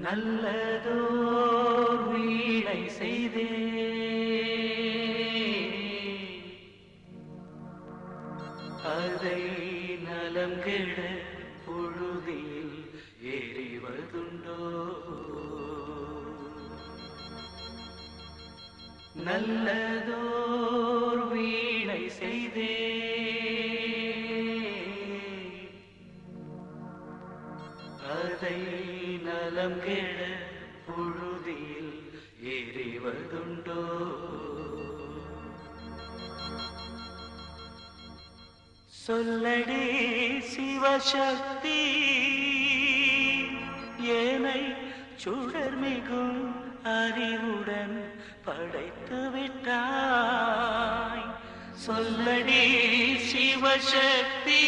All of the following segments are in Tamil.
நல்லதோர் வீணை செய்தே அதை நலம் கெட பொழுதில் எறிவதுண்டோ நல்லதோர் வீணை செய்தே அதை நலம் கெட பொழுதில் எறிவதுண்டோ சொல்லடி சிவசக்தி ஏனை சுடர்மிகும் அறிவுடன் படைத்து விட்டாய் சொல்லடி சிவசக்தி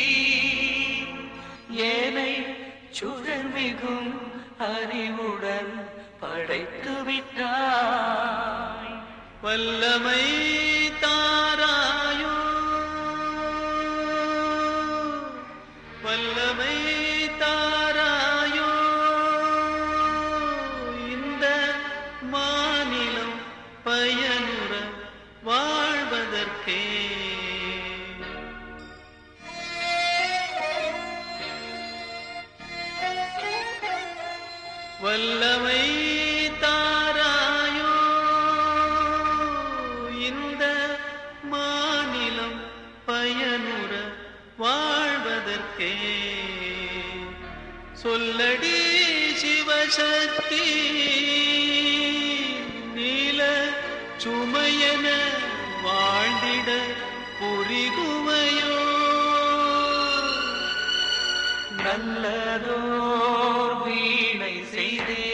ஏனை சுழல்மிகும் அறிவுடன் படைத்து விட்டாய் வல்லமை தாராயோ வல்லமை தாராயோ இந்த மாநிலம் பயனுற வாழ்வதற்கே வல்லமை தாராயோ இந்த மாநிலம் பயனுற வாழ்வதற்கே சொல்லடி சிவசக்தி நீல சுமையன வாழ்ந்திட புரிகுமையோ நல்லதோர் வீணை செய்தே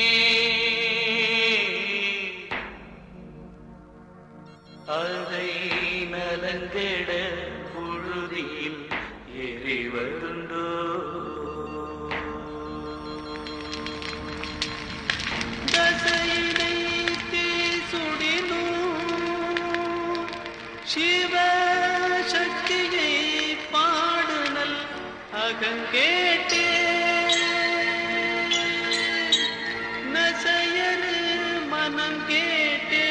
அதை நலங்கெட புழுதியில் எறிவதுண்டோ தசையினை தீசுடினோ சிவ சக்தியை பாடுனல் அகங்கேட்டே நசையரு மனம் கேட்டே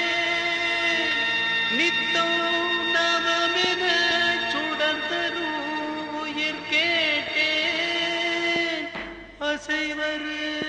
நித்தம் நவமென சுடந்தரும் உயிர் கேட்டே அசைவரு